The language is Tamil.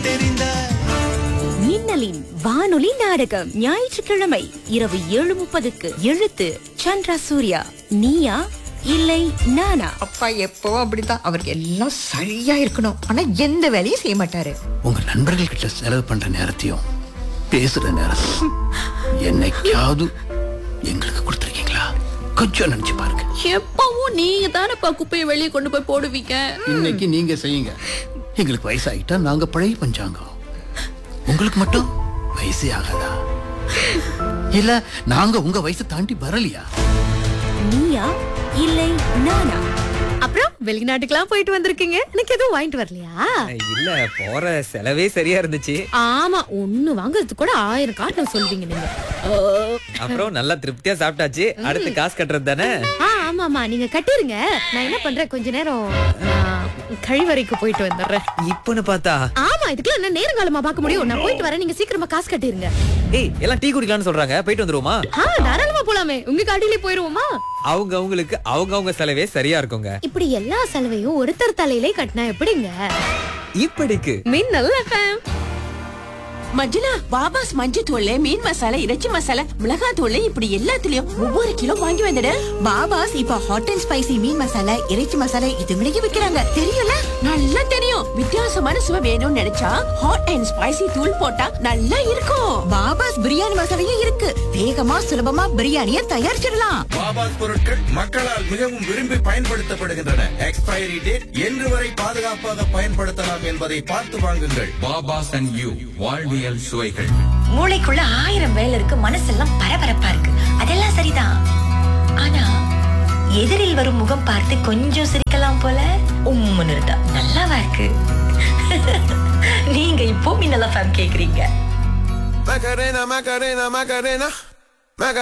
கண்டெறிந்தார் மின்னலின் வானொலி நாடகம் ஞாயிற்றுக்கிழமை இரவு ஏழு முப்பதுக்கு எழுத்து சந்திரா சூர்யா நீயா இல்லை நானா அப்பா எப்பவும் அப்படிதான் அவருக்கு எல்லாம் சரியா இருக்கணும் ஆனா எந்த வேலையும் செய்ய மாட்டாரு உங்க நண்பர்கள் கிட்ட செலவு பண்ற நேரத்தையும் பேசுற நேரத்தையும் என்னைக்காவது எங்களுக்கு கொடுத்துருக்கீங்களா கொஞ்சம் நினைச்சு பாருங்க எப்பவும் நீங்க தானப்பா குப்பையை வெளியே கொண்டு போய் போடுவீங்க இன்னைக்கு நீங்க செய்யுங்க எங்களுக்கு வயசாயிட்டா நாங்க பழைய பஞ்சாங்கம் உங்களுக்கு மட்டும் வயசே ஆகாதா இல்ல நாங்க உங்க வயசை தாண்டி வரலையா நீயா இல்லை நானா அப்புறம் வெளிநாட்டுக்கெல்லாம் போயிட்டு வந்திருக்கீங்க எனக்கு எதுவும் வாங்கிட்டு வரலையா இல்ல போற செலவே சரியா இருந்துச்சு ஆமா ஒண்ணு வாங்குறதுக்கு கூட ஆயிரம் காரணம் சொல்வீங்க நீங்க ஓ. அப்புறம் நல்லா திருப்தியா சாப்பிட்டாச்சு அடுத்து காசு கட்டுறது தானே ஆ ஆமா ஆமா நீங்க கட்டிருங்க நான் என்ன பண்றேன் கொஞ்ச நேரம் ஆ, கழிவறைக்கு போயிட்டு வந்துடுறேன் இப்பன்னு பார்த்தா ஆமா இதுக்கெல்லாம் என்ன நேரங்காலமா பார்க்க முடியும் நான் போயிட்டு வரேன் நீங்க சீக்கிரமா காசு கட்டிருங்க ஏய் எல்லாம் டீ குடிக்கலாம்னு சொல்றாங்க போயிட்டு வந்துருவோமா ஆ தாராளமா போலாமே உங்க காட்டிலே போயிருவோமா அவங்க அவங்களுக்கு அவங்க அவங்க செலவே சரியா இருக்குங்க இப்படி எல்லா செலவையும் ஒருத்தர் தலையிலே கட்டினா எப்படிங்க இப்படிக்கு மின்னல் எஃப்எம் மஞ்சுளா பாபாஸ் மஞ்சள் தூள் மீன் மசாலா இறைச்சி மசாலா மிளகாய் தூள் இப்படி எல்லாத்துலயும் ஒவ்வொரு கிலோ வாங்கி வந்துடு பாபாஸ் இப்ப ஹாட் அண்ட் ஸ்பைசி மீன் மசாலா இறைச்சி மசாலா இது விலைக்கு விக்கிறாங்க தெரியல நல்லா தெரியும் வித்தியாசமான சுவை வேணும்னு நினைச்சா ஹாட் அண்ட் ஸ்பைசி தூள் போட்டா நல்லா இருக்கும் பாபாஸ் பிரியாணி மசாலையும் இருக்கு வேகமா சுலபமா பிரியாணிய தயாரிச்சிடலாம் பாபாஸ் பொருட்கள் மக்களால் மிகவும் விரும்பி பயன்படுத்தப்படுகின்றன எக்ஸ்பைரி டேட் என்று வரை பாதுகாப்பாக பயன்படுத்தலாம் என்பதை பார்த்து வாங்குங்கள் பாபாஸ் அண்ட் யூ வாழ்வியல் சுவைகள் மூளைக்குள்ள ஆயிரம் வேலை இருக்கு மனசெல்லாம் பரபரப்பா இருக்கு அதெல்லாம் சரிதான் ஆனா எதிரில் வரும் முகம் பார்த்து கொஞ்சம் சிரிக்கலாம் போல உம்முன்னு இருந்தா நல்லாவா இருக்கு நீங்க இப்போ மின்னலா ஃபேம் கேக்குறீங்க Macarena, Macarena, Macarena.